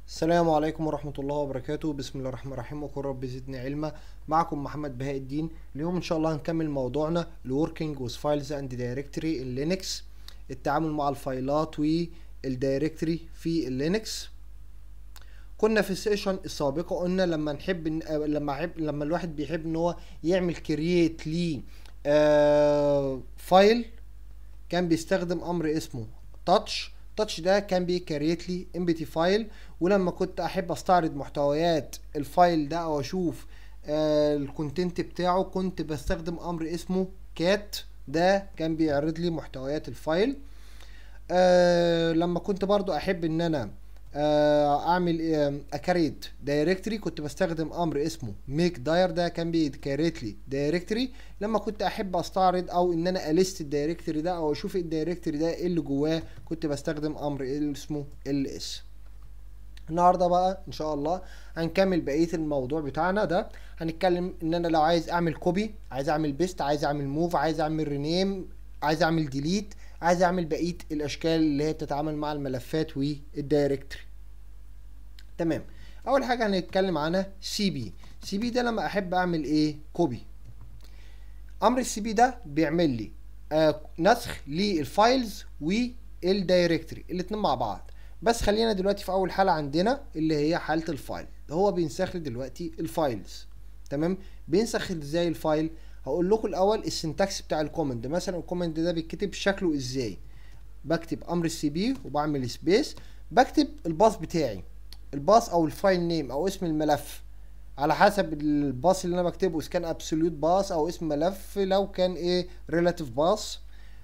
السلام عليكم ورحمة الله وبركاته بسم الله الرحمن الرحيم وقل رب زدني علما معكم محمد بهاء الدين اليوم ان شاء الله هنكمل موضوعنا الوركينج with files and directory in Linux التعامل مع الفايلات والدايركتوري في اللينكس كنا في السيشن السابقة قلنا لما نحب ن- آه، لما حب لما الواحد بيحب ان هو يعمل كرييت لي آه فايل كان بيستخدم امر اسمه تاتش تاتش ده كان بيكريت لي ام بي تي فايل ولما كنت احب استعرض محتويات الفايل ده او اشوف آه الكونتنت بتاعه كنت بستخدم امر اسمه كات ده كان بيعرض لي محتويات الفايل آه لما كنت برضو احب ان انا آه اعمل آه اكريت دايركتوري كنت بستخدم امر اسمه ميك داير ده كان بيكريت لي دايركتوري لما كنت احب استعرض او ان انا اليست الدايركتوري ده او اشوف الدايركتوري ده ايه اللي جواه كنت بستخدم امر اسمه ال اس النهارده بقى ان شاء الله هنكمل بقيه الموضوع بتاعنا ده هنتكلم ان انا لو عايز اعمل كوبي عايز اعمل بيست عايز اعمل موف عايز اعمل رينيم عايز اعمل ديليت عايز اعمل بقيه الاشكال اللي هي بتتعامل مع الملفات والدايركتوري تمام اول حاجه هنتكلم عنها سي بي سي بي ده لما احب اعمل ايه كوبي امر السي بي ده بيعمل لي آه نسخ للفايلز والدايركتوري الاتنين مع بعض بس خلينا دلوقتي في اول حاله عندنا اللي هي حاله الفايل هو بينسخ لي دلوقتي الفايلز تمام بينسخ ازاي الفايل هقول لكم الاول السنتكس بتاع الكوماند مثلا الكوماند ده بيتكتب شكله ازاي بكتب امر السي بي وبعمل سبيس بكتب الباص بتاعي الباص او الفايل نيم او اسم الملف على حسب الباص اللي انا بكتبه اذا كان ابسوليوت باص او اسم ملف لو كان ايه ريلاتيف باص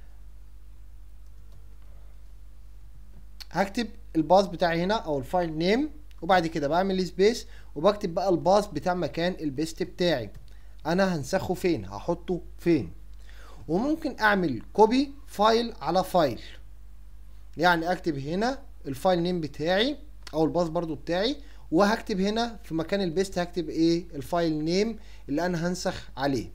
هكتب الباص بتاعي هنا او الفايل نيم وبعد كده بعمل سبيس وبكتب بقى الباص بتاع مكان البيست بتاعي انا هنسخه فين هحطه فين وممكن اعمل كوبي فايل على فايل يعني اكتب هنا الفايل نيم بتاعي او الباص برضو بتاعي وهكتب هنا في مكان البيست هكتب ايه الفايل نيم اللي انا هنسخ عليه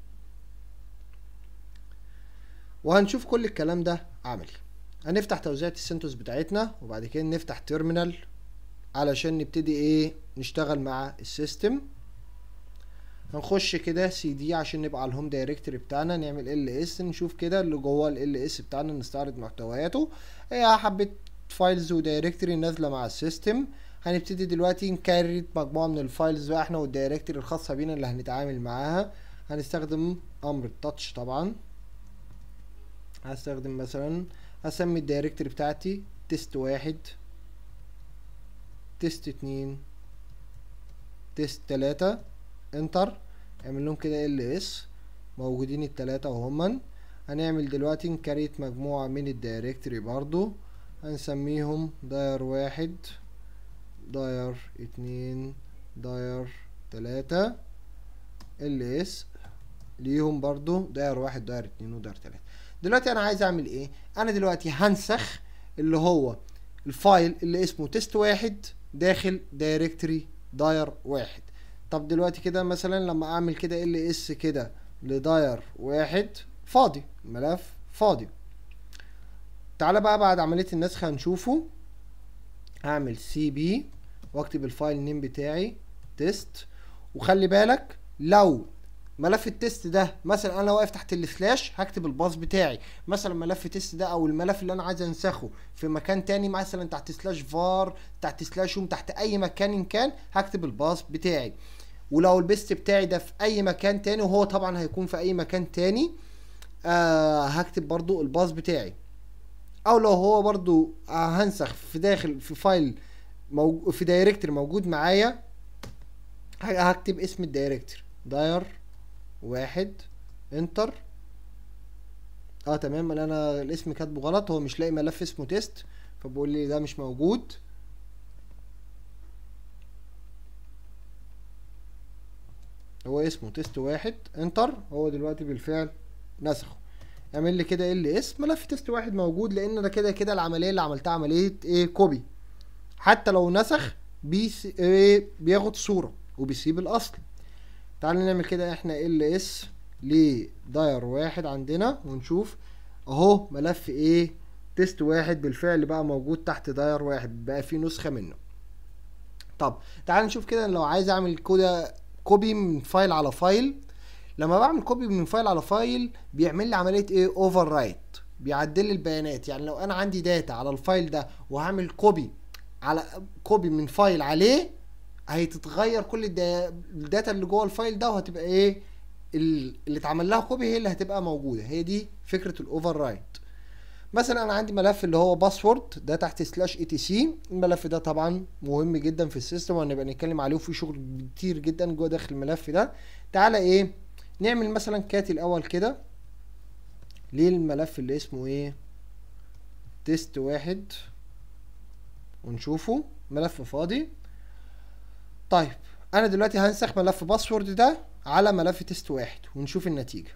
وهنشوف كل الكلام ده عملي هنفتح توزيعة السنتوس بتاعتنا وبعد كده نفتح تيرمينال علشان نبتدي ايه نشتغل مع السيستم هنخش كده سي دي عشان نبقى على الهوم دايركتوري بتاعنا نعمل ال اس نشوف كده اللي جوه ال اس بتاعنا نستعرض محتوياته هي حبة فايلز ودايركتوري نازلة مع السيستم هنبتدي دلوقتي نكريت مجموعة من الفايلز بقى احنا والدايركتوري الخاصة بينا اللي هنتعامل معاها هنستخدم امر التاتش طبعا هستخدم مثلا هسمي الدايركتوري بتاعتي تيست واحد تيست اتنين تيست تلاتة انتر اعمل لهم كده ال اس موجودين التلاتة وهما هنعمل دلوقتي نكريت مجموعة من الدايركتوري برضو هنسميهم داير واحد داير اتنين داير تلاتة ال اس ليهم برضو داير واحد داير اتنين وداير تلاتة دلوقتي انا عايز اعمل ايه انا دلوقتي هنسخ اللي هو الفايل اللي اسمه تيست واحد داخل دايركتوري داير واحد طب دلوقتي كده مثلا لما اعمل كده ال اس كده لداير واحد فاضي الملف فاضي تعالى بقى بعد عملية النسخ هنشوفه هعمل سي بي واكتب الفايل نيم بتاعي تيست وخلي بالك لو ملف التست ده مثلا انا واقف تحت السلاش هكتب الباص بتاعي مثلا ملف تيست ده او الملف اللي انا عايز انسخه في مكان تاني مثلا تحت سلاش فار تحت سلاش يوم تحت اي مكان إن كان هكتب الباص بتاعي ولو البيست بتاعي ده في اي مكان تاني وهو طبعا هيكون في اي مكان تاني آه هكتب برضو الباص بتاعي او لو هو برضو آه هنسخ في داخل في فايل موج... في دايركتور موجود معايا ه- هكتب اسم الدايركتور داير واحد انتر اه تمام انا انا الاسم كاتبه غلط هو مش لاقي ملف اسمه تيست فبقول لي ده مش موجود هو اسمه تيست واحد انتر هو دلوقتي بالفعل نسخه اعمل لي كده ال اس ملف تيست واحد موجود لان انا كده كده العمليه اللي عملتها عمليه ايه كوبي حتى لو نسخ بيس إيه بياخد صوره وبيسيب الاصل تعال نعمل كده احنا ال اس لداير واحد عندنا ونشوف اهو ملف ايه تيست واحد بالفعل بقى موجود تحت داير واحد بقى فيه نسخة منه طب تعال نشوف كده لو عايز اعمل كده كوبي من فايل على فايل لما بعمل كوبي من فايل على فايل بيعمل لي عمليه ايه اوفر رايت بيعدل لي البيانات يعني لو انا عندي داتا على الفايل ده وهعمل كوبي على كوبي من فايل عليه هتتغير كل الدا- الداتا اللي جوه الفايل ده وهتبقى ايه ال- اللي اتعمل لها كوبي هي اللي هتبقى موجوده هي دي فكره الاوفر رايت مثلا انا عندي ملف اللي هو باسورد ده تحت سلاش اي تي سي الملف ده طبعا مهم جدا في السيستم وهنبقى نتكلم عليه وفي شغل كتير جدا جوه داخل الملف ده تعالى ايه نعمل مثلا كات الاول كده للملف اللي اسمه ايه تيست واحد ونشوفه ملف فاضي طيب انا دلوقتي هنسخ ملف باسورد ده على ملف تيست واحد ونشوف النتيجة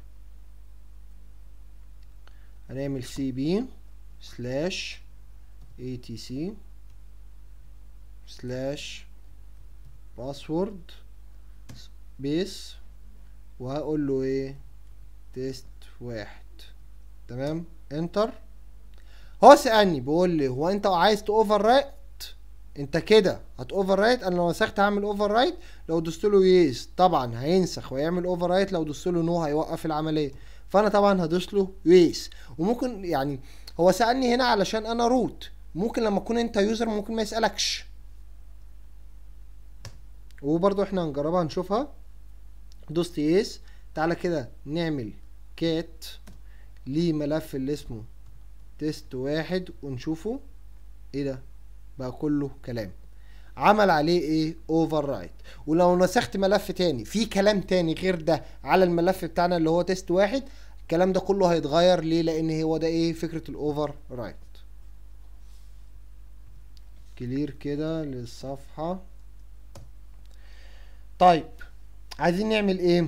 هنعمل سي بي سلاش اي تي سي سلاش باسورد بيس وهقول له ايه تيست واحد تمام انتر هو سألني بيقول لي هو انت عايز تاوفر رايت انت كده هتوفر رايت انا لو مسكت هعمل اوفر رايت لو دوست له يس طبعا هينسخ ويعمل اوفر رايت لو دوست له نو هيوقف العمليه فانا طبعا هدوس له يس وممكن يعني هو سالني هنا علشان انا روت ممكن لما تكون انت يوزر ممكن ما يسالكش وبرضو احنا هنجربها نشوفها دوست يس تعالى كده نعمل كات لملف اللي اسمه تيست واحد ونشوفه ايه ده بقى كله كلام عمل عليه ايه اوفر رايت ولو نسخت ملف تاني في كلام تاني غير ده على الملف بتاعنا اللي هو تيست واحد الكلام ده كله هيتغير ليه لان هو ده ايه فكرة الاوفر رايت كلير كده للصفحة طيب عايزين نعمل ايه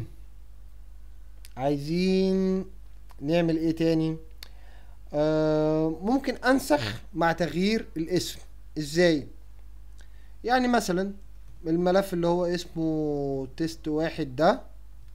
عايزين نعمل ايه تاني آه ممكن انسخ مع تغيير الاسم ازاي يعني مثلا الملف اللي هو اسمه تيست واحد ده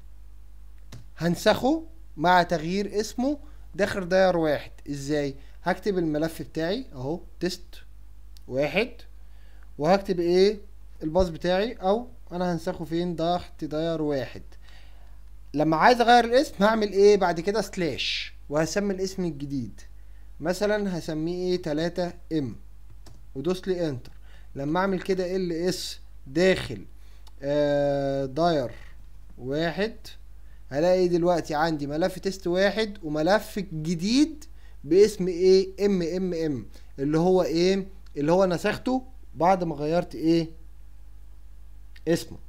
هنسخه مع تغيير اسمه داخل داير واحد ازاي هكتب الملف بتاعي اهو تيست واحد وهكتب ايه الباص بتاعي او انا هنسخه فين تحت داير واحد لما عايز اغير الاسم هعمل ايه بعد كده سلاش وهسمي الاسم الجديد مثلا هسميه ايه تلاتة ام ودوس لي انتر لما اعمل كده ال اس داخل آه داير واحد هلاقي دلوقتي عندي ملف تيست واحد وملف جديد باسم ايه ام ام ام اللي هو ايه اللي هو نسخته بعد ما غيرت ايه اسمه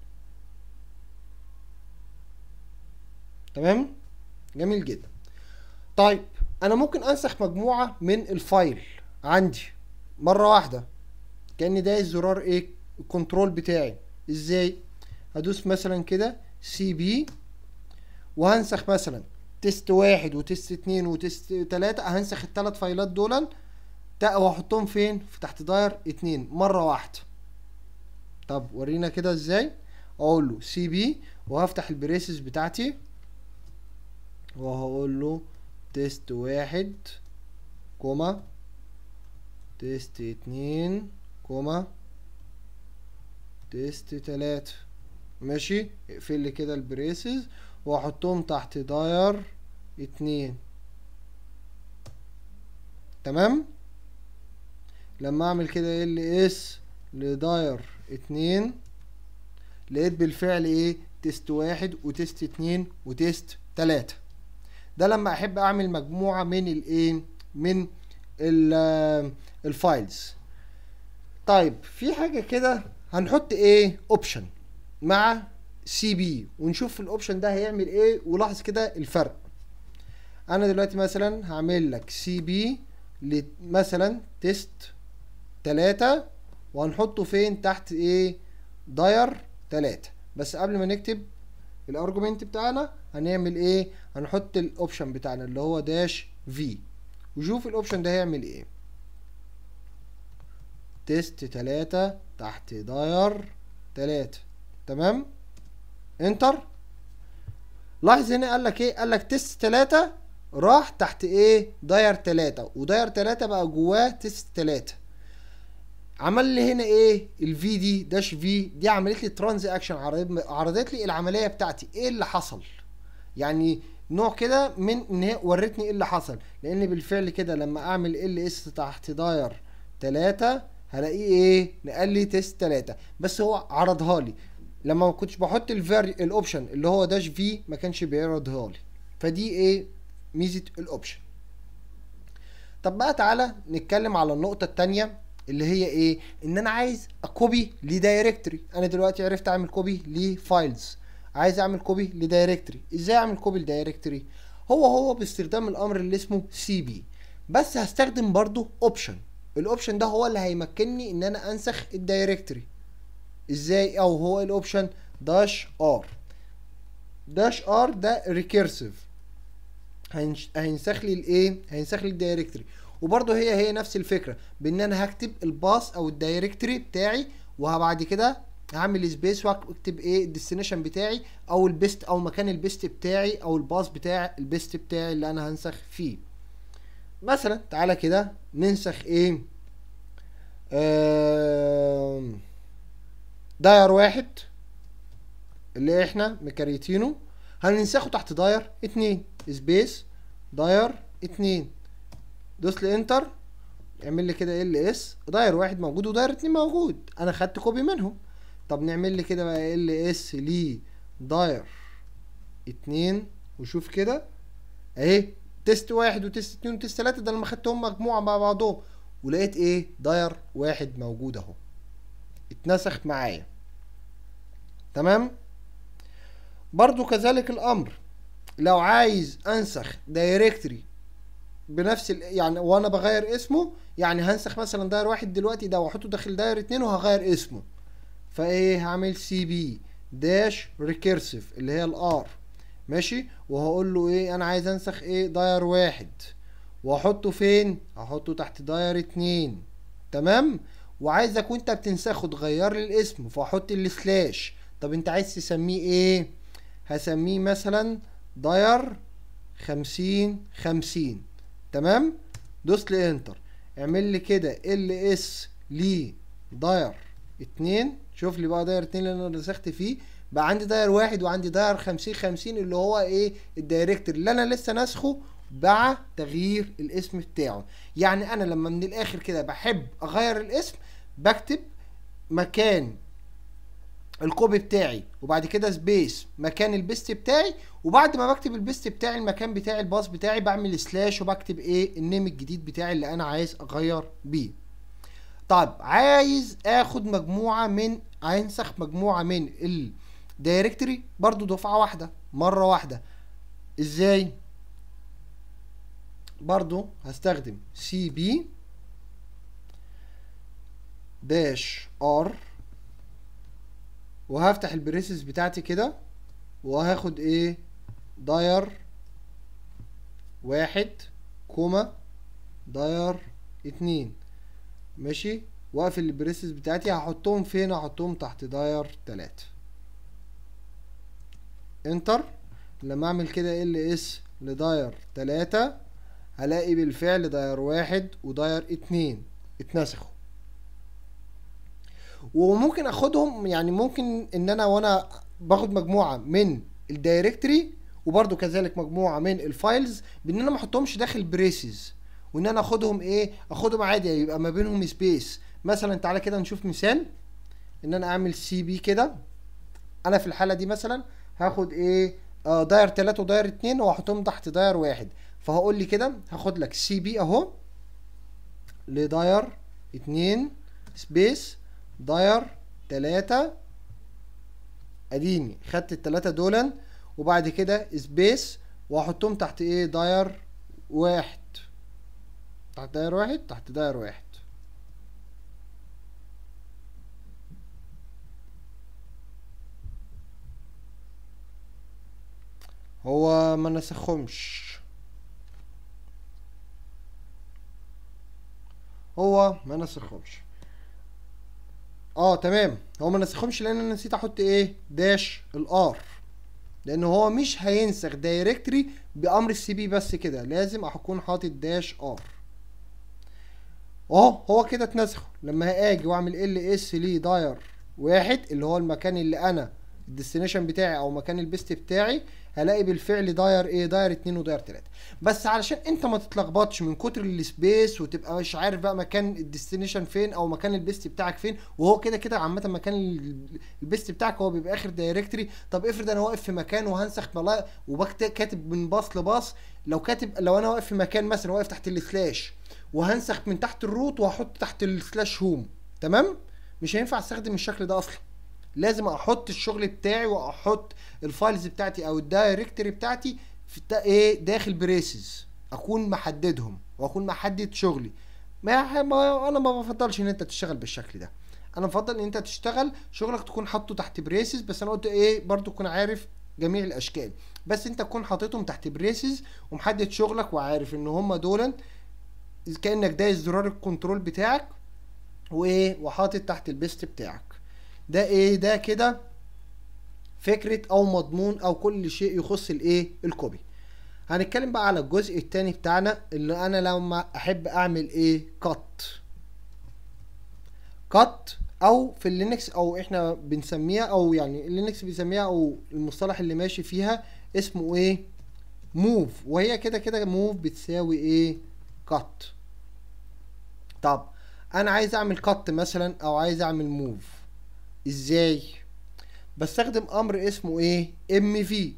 تمام جميل جدا طيب انا ممكن انسخ مجموعة من الفايل عندي مرة واحدة كأني دايس زرار ايه الكنترول بتاعي ازاي هدوس مثلا كده سي بي وهنسخ مثلا تيست واحد وتيست اتنين وتيست تلاتة هنسخ التلات فايلات دول تا- وهحطهم فين في تحت داير اتنين مرة واحدة طب ورينا كده ازاي اقول له سي بي وهفتح البريسز بتاعتي وهقول له تيست واحد كوما تيست اتنين كوما تيست تلاتة ماشي اقفل لي كده البريسز واحطهم تحت داير اتنين تمام لما اعمل كده ال اس لداير اتنين لقيت بالفعل ايه تيست واحد وتيست اتنين وتيست تلاتة ده لما احب اعمل مجموعة من الايه من ال- الفايلز طيب في حاجة كده هنحط ايه اوبشن مع سي بي ونشوف الاوبشن ده هيعمل ايه ولاحظ كده الفرق انا دلوقتي مثلا هعمل لك سي بي مثلا تيست تلاتة وهنحطه فين تحت ايه داير تلاتة بس قبل ما نكتب الارجومنت بتاعنا هنعمل ايه هنحط الاوبشن بتاعنا اللي هو داش في وشوف الاوبشن ده هيعمل ايه تيست تلاتة تحت داير تلاتة تمام انتر لاحظ هنا قال لك ايه قال لك تيست تلاتة راح تحت ايه داير تلاتة وداير تلاتة بقى جواه تيست تلاتة عمل لي هنا ايه الفي دي داش في دي عملت لي ترانزاكشن عرضت لي العمليه بتاعتي ايه اللي حصل يعني نوع كده من ان هي ورتني ايه اللي حصل لان بالفعل كده لما اعمل ال اس تحت داير 3 هلاقيه ايه نقل لي تيست 3 بس هو عرضها لي لما ما كنتش بحط الفاري الاوبشن اللي هو داش في ما كانش بيعرضها لي فدي ايه ميزه الاوبشن طب بقى تعالى نتكلم على النقطه الثانيه اللي هي ايه ان انا عايز اكوبي لدايركتوري انا دلوقتي عرفت اعمل كوبي لفايلز عايز اعمل كوبي لدايركتوري ازاي اعمل كوبي لدايركتوري هو هو باستخدام الامر اللي اسمه سي بي بس هستخدم برضو اوبشن الاوبشن ده هو اللي هيمكنني ان انا انسخ الدايركتوري ازاي او هو الاوبشن داش ار داش ار ده ريكيرسيف هينسخ لي الايه هينسخ لي الدايركتوري وبرضه هي هي نفس الفكره بان انا هكتب الباص او الدايركتوري بتاعي وبعد كده هعمل سبيس واكتب ايه الديستنيشن بتاعي او البيست او مكان البيست بتاعي او الباص بتاع البيست بتاعي اللي انا هنسخ فيه مثلا تعالى كده ننسخ ايه آه داير واحد اللي احنا مكريتينه هننسخه تحت داير اتنين سبيس داير اتنين دوس لي انتر اعمل لي كده ال اس داير واحد موجود وداير اتنين موجود انا خدت كوبي منهم طب نعمل لي كده بقى ال اس لي داير اتنين وشوف كده اهي تيست واحد وتيست اتنين وتيست تلاتة ده لما خدتهم مجموعة مع بعضهم ولقيت ايه داير واحد موجود اهو اتنسخ معايا تمام برضو كذلك الامر لو عايز انسخ دايركتري بنفس ال... يعني وانا بغير اسمه يعني هنسخ مثلا داير واحد دلوقتي ده واحطه داخل داير اتنين وهغير اسمه فايه هعمل سي بي داش ريكيرسيف اللي هي الار ماشي وهقول له ايه انا عايز انسخ ايه داير واحد واحطه فين هحطه تحت داير اتنين تمام وعايزك وانت بتنسخه تغير لي الاسم فاحط السلاش طب انت عايز تسميه ايه هسميه مثلا داير خمسين خمسين تمام دوس لي انتر اعمل لي كده ال اس لي داير اتنين شوف لي بقى داير اتنين اللي انا نسخت فيه بقى عندي داير واحد وعندي داير خمسين خمسين اللي هو ايه الدايركتور اللي انا لسه ناسخه مع تغيير الاسم بتاعه يعني انا لما من الاخر كده بحب اغير الاسم بكتب مكان الكوبي بتاعي وبعد كده سبيس مكان البيست بتاعي وبعد ما بكتب البيست بتاعي المكان بتاعي الباص بتاعي بعمل سلاش وبكتب ايه النيم الجديد بتاعي اللي انا عايز اغير بيه طيب عايز اخد مجموعه من هنسخ مجموعه من الدايركتوري برضو دفعه واحده مره واحده ازاي برضو هستخدم سي بي داش ار وهفتح البريسز بتاعتي كده وهاخد ايه داير واحد كوما داير اتنين ماشي واقفل البريسز بتاعتي هحطهم فين هحطهم تحت داير تلاتة انتر لما اعمل كده ال اس لداير تلاتة هلاقي بالفعل داير واحد وداير اتنين اتنسخوا وممكن اخدهم يعني ممكن ان انا وانا باخد مجموعه من الدايركتري وبرده كذلك مجموعه من الفايلز بان انا ما احطهمش داخل بريسز وان انا اخدهم ايه اخدهم عادي يبقى ما بينهم سبيس مثلا تعالى كده نشوف مثال ان انا اعمل سي بي كده انا في الحاله دي مثلا هاخد ايه آه داير 3 وداير 2 واحطهم تحت داير واحد فهقول لي كده هاخد لك سي بي اهو لداير 2 سبيس داير تلاتة اديني خدت التلاتة دولا وبعد كده سبيس واحطهم تحت ايه داير واحد تحت داير واحد تحت داير واحد هو ما نسخهمش هو ما نسخهمش اه تمام هو ما نسخهمش لان انا نسيت احط ايه داش الار لان هو مش هينسخ دايركتري بامر السي بي بس كده لازم اكون حاطط داش ار اهو هو كده اتنسخ لما اجي واعمل ال اس لي داير واحد اللي هو المكان اللي انا الديستنيشن بتاعي او مكان البيست بتاعي هلاقي بالفعل داير ايه داير اتنين وداير تلاته بس علشان انت ما تتلخبطش من كتر السبيس وتبقى مش عارف بقى مكان الديستنيشن فين او مكان البيست بتاعك فين وهو كده كده عامه مكان ال- البيست بتاعك هو بيبقى اخر دايركتري طب افرض انا واقف في مكان وهنسخ ملا وكاتب من باص لباص لو كاتب لو انا واقف في مكان مثلا واقف تحت السلاش وهنسخ من تحت الروت وهحط تحت السلاش هوم تمام مش هينفع استخدم الشكل ده اصلا لازم احط الشغل بتاعي واحط الفايلز بتاعتي او الدايركتوري بتاعتي في تا- ايه داخل بريسز اكون محددهم واكون محدد شغلي ما, ما انا ما بفضلش ان انت تشتغل بالشكل ده انا بفضل ان انت تشتغل شغلك تكون حاطه تحت بريسز بس انا قلت ايه برضو تكون عارف جميع الاشكال بس انت تكون حاططهم تحت بريسز ومحدد شغلك وعارف ان هم دول كانك دايس زرار الكنترول بتاعك وايه وحاطط تحت البيست بتاعك ده ايه ده كده فكرة او مضمون او كل شيء يخص الايه الكوبي هنتكلم بقى على الجزء التاني بتاعنا اللي انا لما احب اعمل ايه كات كات او في اللينكس او احنا بنسميها او يعني اللينكس بيسميها او المصطلح اللي ماشي فيها اسمه ايه موف وهي كده كده موف بتساوي ايه كات طب انا عايز اعمل كات مثلا او عايز اعمل موف ازاي بستخدم امر اسمه ايه ام في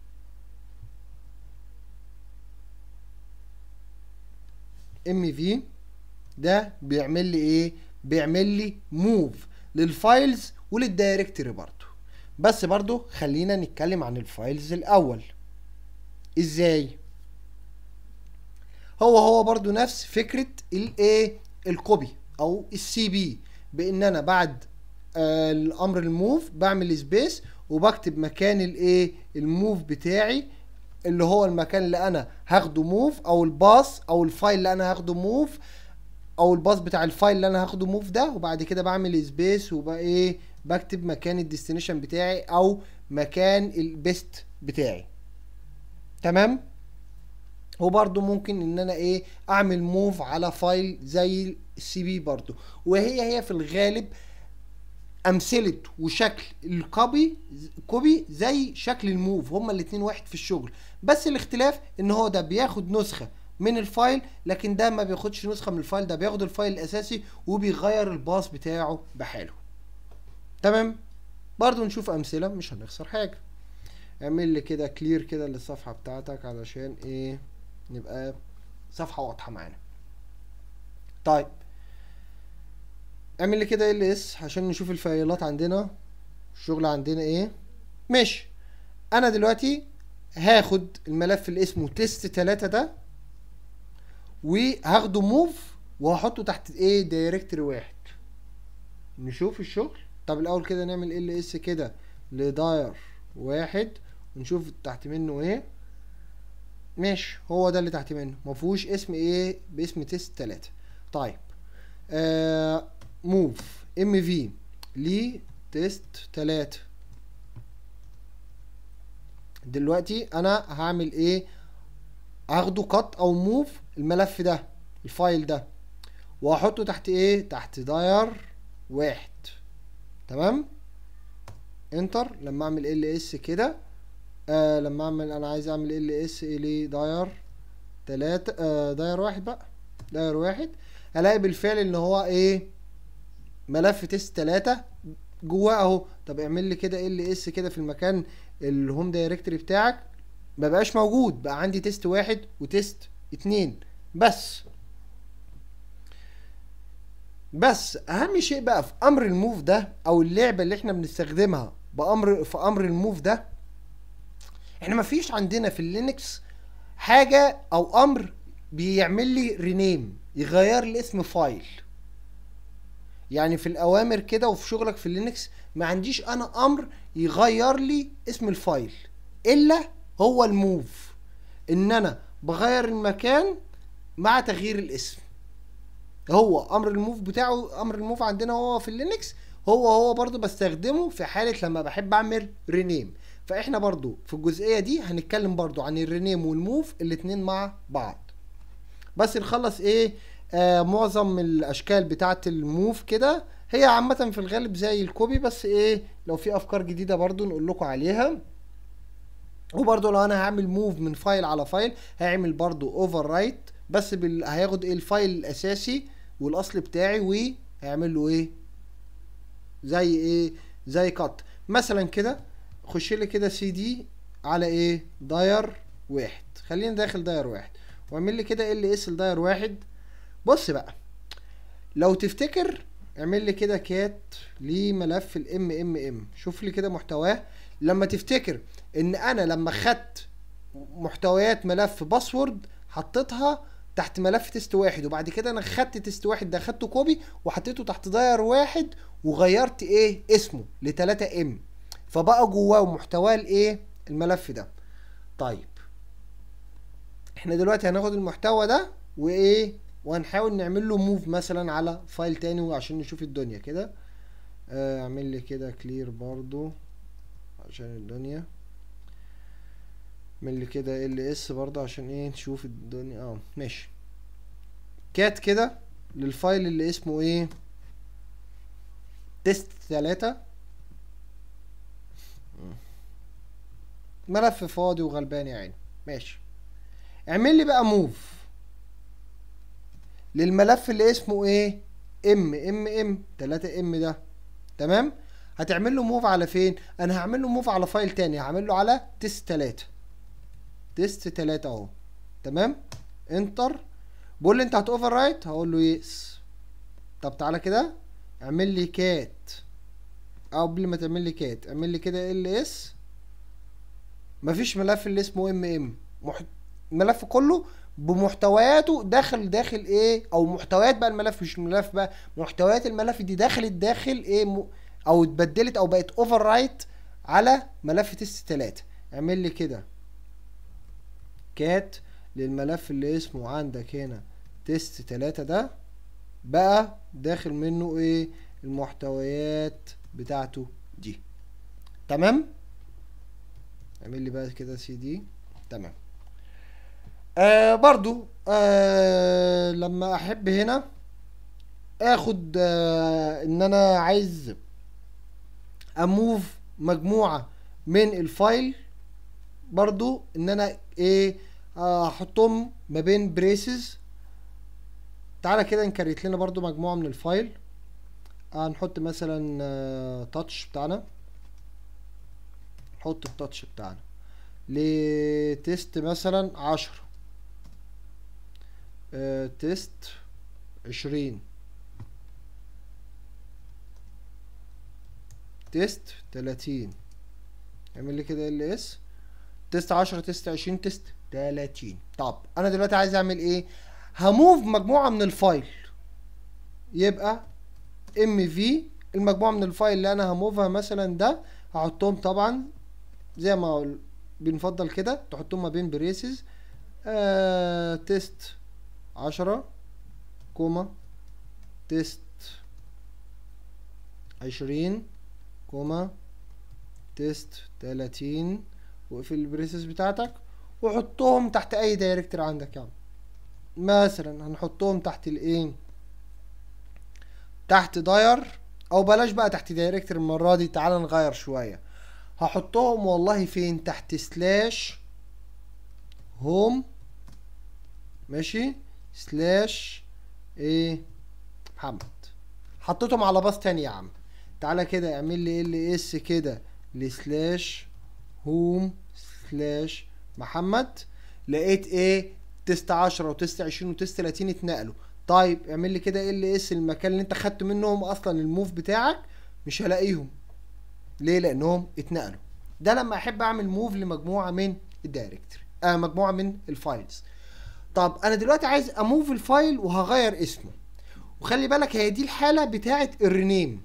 ام في ده بيعمل لي ايه بيعمل لي موف للفايلز وللدايركتوري برضو بس برضو خلينا نتكلم عن الفايلز الاول ازاي هو هو برضو نفس فكرة الايه الكوبي او السي بي بان انا بعد آه الامر الموف بعمل سبيس وبكتب مكان الايه الموف بتاعي اللي هو المكان اللي انا هاخده موف او الباص او الفايل اللي انا هاخده موف او الباص بتاع الفايل اللي انا هاخده موف ده وبعد كده بعمل سبيس وبقى ايه بكتب مكان الديستنيشن بتاعي او مكان البيست بتاعي تمام وبرضو ممكن ان انا ايه اعمل موف على فايل زي السي بي برضو وهي هي في الغالب امثله وشكل الكوبي كوبي زي شكل الموف هما الاتنين واحد في الشغل بس الاختلاف ان هو ده بياخد نسخه من الفايل لكن ده ما بياخدش نسخه من الفايل ده بياخد الفايل الاساسي وبيغير الباص بتاعه بحاله تمام برضو نشوف امثله مش هنخسر حاجه اعمل لي كده كلير كده للصفحه بتاعتك علشان ايه نبقى صفحه واضحه معانا طيب اعمل لي كده ال اس عشان نشوف الفايلات عندنا الشغل عندنا ايه ماشي انا دلوقتي هاخد الملف اللي اسمه تيست 3 ده وهاخده موف وهحطه تحت ايه دايركتوري واحد نشوف الشغل طب الاول كده نعمل ال اس كده لداير واحد ونشوف تحت منه ايه ماشي هو ده اللي تحت منه مفهوش اسم ايه باسم تيست 3 طيب آه موف ام في لي تيست 3 دلوقتي انا هعمل ايه هاخده كات او موف الملف ده الفايل ده وهحطه تحت ايه تحت داير واحد تمام انتر لما اعمل ال اس كده آه لما اعمل انا عايز اعمل ال اس ليه داير تلاتة آه داير واحد بقى داير واحد هلاقي بالفعل ان هو ايه ملف تيست تلاتة جواه اهو طب اعمل لي كده ال اس كده في المكان الهوم دايركتوري بتاعك ما بقاش موجود بقى عندي تيست واحد وتيست اتنين بس بس اهم شيء بقى في امر الموف ده او اللعبه اللي احنا بنستخدمها بامر في امر الموف ده احنا ما فيش عندنا في اللينكس حاجه او امر بيعمل لي رينيم يغير لي اسم فايل يعني في الاوامر كده وفي شغلك في اللينكس ما عنديش انا امر يغير لي اسم الفايل الا هو الموف ان انا بغير المكان مع تغيير الاسم هو امر الموف بتاعه امر الموف عندنا هو في اللينكس هو هو برضو بستخدمه في حالة لما بحب اعمل رينيم فاحنا برضو في الجزئية دي هنتكلم برضو عن الرينيم والموف الاتنين مع بعض بس نخلص ايه آه معظم الاشكال بتاعه الموف كده هي عامه في الغالب زي الكوبي بس ايه لو في افكار جديده برضو نقول لكم عليها وبرضو لو انا هعمل موف من فايل على فايل هيعمل برضو اوفر رايت بس بال... هياخد ايه الفايل الاساسي والاصل بتاعي وهيعمل له ايه زي ايه زي كات مثلا كده خش لي كده سي دي على ايه داير واحد خلينا داخل داير واحد واعمل لي كده ال اس لداير واحد بص بقى لو تفتكر اعمل لي كده كات لملف الام ام ام شوف لي كده محتواه لما تفتكر ان انا لما خدت محتويات ملف باسورد حطيتها تحت ملف تيست واحد وبعد كده انا خدت تيست واحد ده خدته كوبي وحطيته تحت داير واحد وغيرت ايه اسمه ل 3 ام فبقى جواه محتواه الايه الملف ده طيب احنا دلوقتي هناخد المحتوى ده وايه وهنحاول نعمل له موف مثلا على فايل تاني عشان نشوف الدنيا كده آه، اعمل لي كده كلير برضو عشان الدنيا اعمل لي كده ال اس برضو عشان ايه نشوف الدنيا اه ماشي كات كده للفايل اللي اسمه ايه تيست تلاتة ملف فاضي وغلبان يا عيني ماشي اعمل لي بقى موف للملف اللي اسمه ايه ام ام ام 3 ام ده تمام هتعمل له موف على فين انا هعمل له موف على فايل تاني هعمل له على تيست 3 تيست 3 اهو تمام انتر بقول لي انت هت اوفر رايت هقول له يس طب تعالى كده اعمل لي كات او قبل ما تعمل لي كات اعمل لي كده ال اس مفيش ملف اللي اسمه ام ام مح... الملف كله بمحتوياته داخل داخل ايه او محتويات بقى الملف مش الملف بقى محتويات الملف دي دخلت داخل ايه م... او اتبدلت او بقت اوفر رايت على ملف تيست 3 اعمل لي كده كات للملف اللي اسمه عندك هنا تيست 3 ده بقى داخل منه ايه المحتويات بتاعته دي تمام اعمل لي بقى كده سي دي تمام آه برضو آه لما احب هنا اخد آه ان انا عايز اموف مجموعة من الفايل برضو ان انا ايه آه، احطهم ما بين بريسز تعالى كده نكريت لنا برضو مجموعة من الفايل هنحط مثلا آه، تاتش بتاعنا نحط التاتش بتاعنا لتيست مثلا عشرة آه، تيست عشرين تيست تلاتين اعمل لي كده ال اس تيست عشرة تيست عشرين تيست تلاتين طب انا دلوقتي عايز اعمل ايه هموف مجموعة من الفايل يبقى ام في المجموعة من الفايل اللي انا هموفها مثلا ده هحطهم طبعا زي ما بنفضل كده تحطهم ما بين بريسز آه تيست عشرة كوما تيست عشرين كوما تيست تلاتين واقفل البريسز بتاعتك وحطهم تحت اي دايركتور عندك يعني مثلا هنحطهم تحت الايه تحت داير او بلاش بقى تحت دايركتور المرة دي تعال نغير شوية هحطهم والله فين تحت سلاش هوم ماشي سلاش ايه محمد حطيتهم على باص تاني يا عم تعالى كده اعمل لي ال اس كده لسلاش هوم سلاش محمد لقيت ايه تيست 10 وتيست 20 وتيست 30 اتنقلوا طيب اعمل لي كده ال اس المكان اللي انت خدت منهم اصلا الموف بتاعك مش هلاقيهم ليه لانهم اتنقلوا ده لما احب اعمل موف لمجموعه من الدايركتوري آه مجموعه من الفايلز طب انا دلوقتي عايز اموف الفايل وهغير اسمه وخلي بالك هي دي الحاله بتاعه الرينيم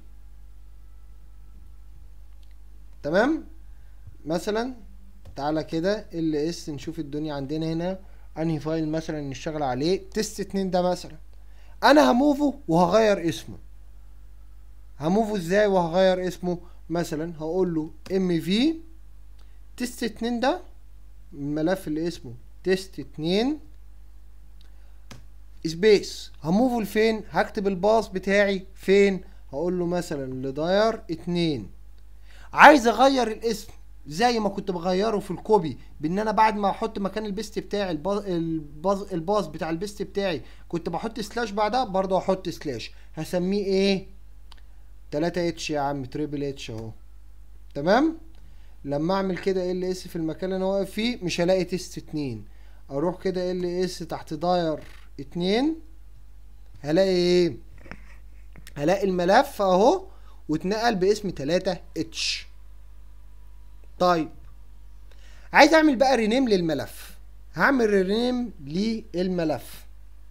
تمام مثلا تعالى كده ال اس نشوف الدنيا عندنا هنا انهي فايل مثلا نشتغل عليه تيست اتنين ده مثلا انا هموفه وهغير اسمه هموفه ازاي وهغير اسمه مثلا هقول له ام في تيست اتنين ده الملف اللي اسمه تيست اتنين سبيس هموفه لفين هكتب الباص بتاعي فين هقول له مثلا لداير اتنين عايز اغير الاسم زي ما كنت بغيره في الكوبي بان انا بعد ما احط مكان البيست بتاعي الباص الباص, الباص بتاع البيست بتاعي كنت بحط سلاش بعدها برضه احط سلاش هسميه ايه 3 اتش يا عم تريبل اتش اهو تمام لما اعمل كده ال اس في المكان اللي انا واقف فيه مش هلاقي تيست اتنين اروح كده ال اس تحت داير اتنين هلاقي ايه هلاقي الملف اهو واتنقل باسم 3 اتش طيب عايز اعمل بقى رينيم للملف هعمل رينيم للملف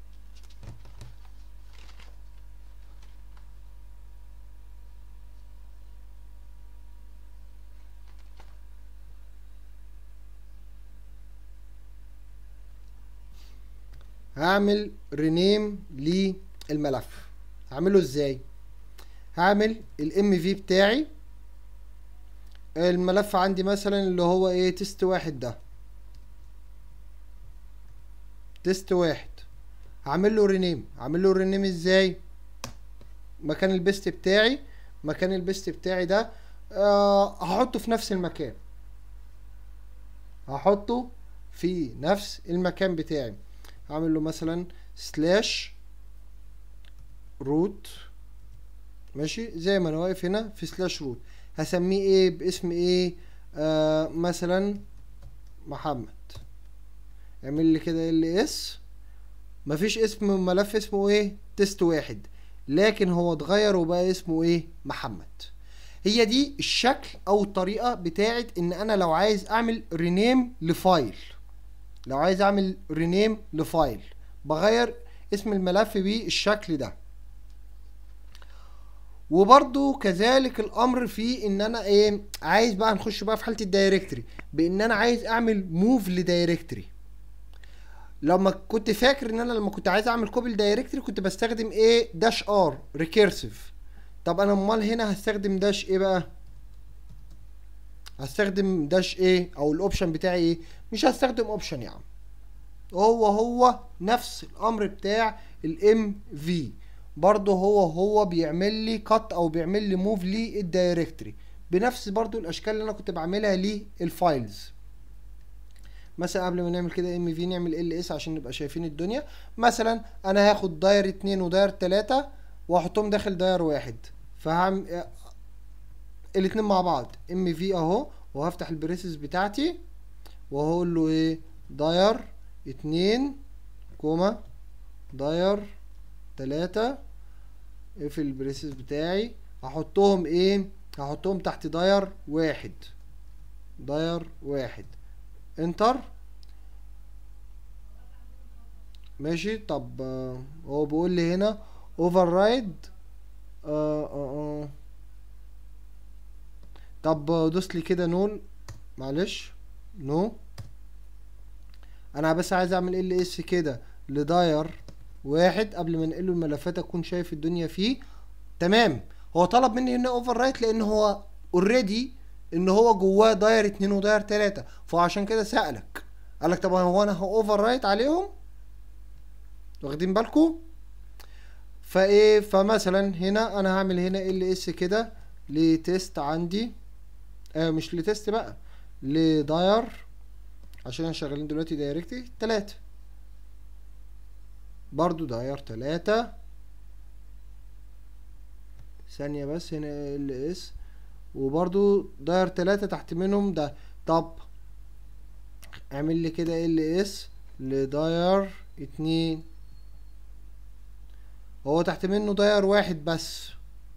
هعمل رينيم للملف هعمله ازاي هعمل الام في بتاعي الملف عندي مثلا اللي هو ايه تيست واحد ده تيست واحد هعمل له رينيم هعمل له رينيم ازاي مكان البيست بتاعي مكان البيست بتاعي ده آه هحطه في نفس المكان هحطه في نفس المكان بتاعي هعمل له مثلا سلاش روت ماشي زي ما انا واقف هنا في سلاش روت هسميه ايه باسم ايه آه مثلا محمد اعمل لي كده ال اس مفيش اسم ملف اسمه ايه تيست واحد لكن هو اتغير وبقى اسمه ايه محمد هي دي الشكل او الطريقه بتاعت ان انا لو عايز اعمل رينيم لفايل لو عايز اعمل رينيم لفايل بغير اسم الملف بالشكل ده وبرضو كذلك الامر في ان انا ايه عايز بقى نخش بقى في حاله الدايركتري بان انا عايز اعمل موف لدايركتري لما كنت فاكر ان انا لما كنت عايز اعمل كوبي لدايركتري كنت بستخدم ايه داش ار ريكيرسيف طب انا امال هنا هستخدم داش ايه بقى هستخدم داش ايه او الاوبشن بتاعي ايه مش هستخدم اوبشن يا عم هو هو نفس الامر بتاع الام في برضه هو هو بيعمل لي كات او بيعمل لي موف للدايركتري بنفس برضه الاشكال اللي انا كنت بعملها للفايلز مثلا قبل ما نعمل كده ام في نعمل ال اس عشان نبقى شايفين الدنيا مثلا انا هاخد داير اتنين وداير تلاتة واحطهم داخل داير واحد فهعمل الاتنين مع بعض ام في اهو وهفتح البريسز بتاعتي وهقول له ايه داير اتنين كوما داير تلاتة اقفل البريسز بتاعي هحطهم ايه هحطهم تحت داير واحد داير واحد انتر ماشي طب آه هو بيقول لي هنا اوفر رايد آه آه آه. طب دوس لي كده نون معلش نو انا بس عايز اعمل ال اس كده لداير واحد قبل ما انقله الملفات اكون شايف الدنيا فيه تمام هو طلب مني هنا اوفر رايت لان هو اوريدي ان هو جواه داير اتنين وداير تلاتة فعشان كده سألك قالك طب هو انا اوفر رايت عليهم واخدين بالكم فايه فمثلا هنا انا هعمل هنا ال اس كده لتيست عندي آه مش لتيست بقى لداير عشان احنا شغالين دلوقتي دايركتي تلاتة برضو داير تلاتة ثانية بس هنا ال اس وبرضو داير تلاتة تحت منهم ده طب اعمل لي كده ال اس لداير اتنين هو تحت منه داير واحد بس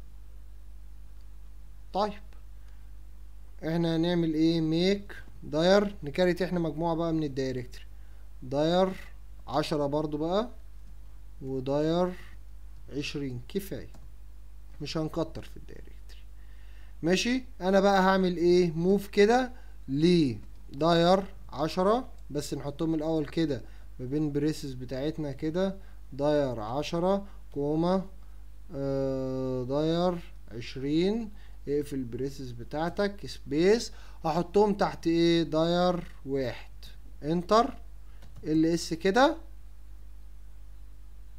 طيب احنا هنعمل ايه ميك داير نكريت احنا مجموعة بقى من الدايركتري داير عشرة برضو بقى وداير عشرين كفاية مش هنكتر في الدايركتري ماشي انا بقى هعمل ايه موف كده لداير عشرة بس نحطهم الاول كده ما بين بريسز بتاعتنا كده داير عشرة كوما آه داير عشرين اقفل البريسز بتاعتك سبيس هحطهم تحت ايه داير واحد انتر ال اس كده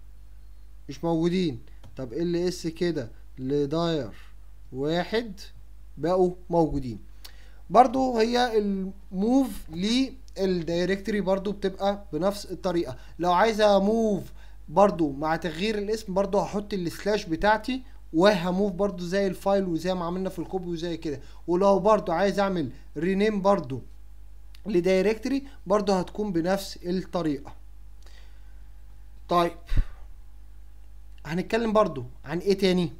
مش موجودين طب ال اس كده لداير واحد بقوا موجودين برضو هي الموف للدايركتوري برضو بتبقى بنفس الطريقة لو عايزة موف برضو مع تغيير الاسم برضو هحط السلاش بتاعتي وهموف برضو زي الفايل وزي ما عملنا في الكوبي وزي كده ولو برضو عايز اعمل رينيم برضو لدايركتوري برضو هتكون بنفس الطريقة طيب هنتكلم برضو عن ايه تاني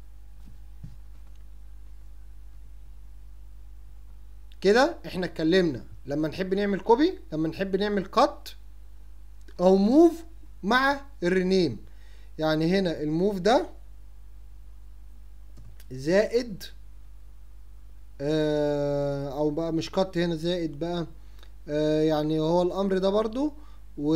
كده احنا اتكلمنا لما نحب نعمل كوبي لما نحب نعمل كات او موف مع الرينيم يعني هنا الموف ده زائد آه او بقى مش كات هنا زائد بقى آه يعني هو الامر ده برضو و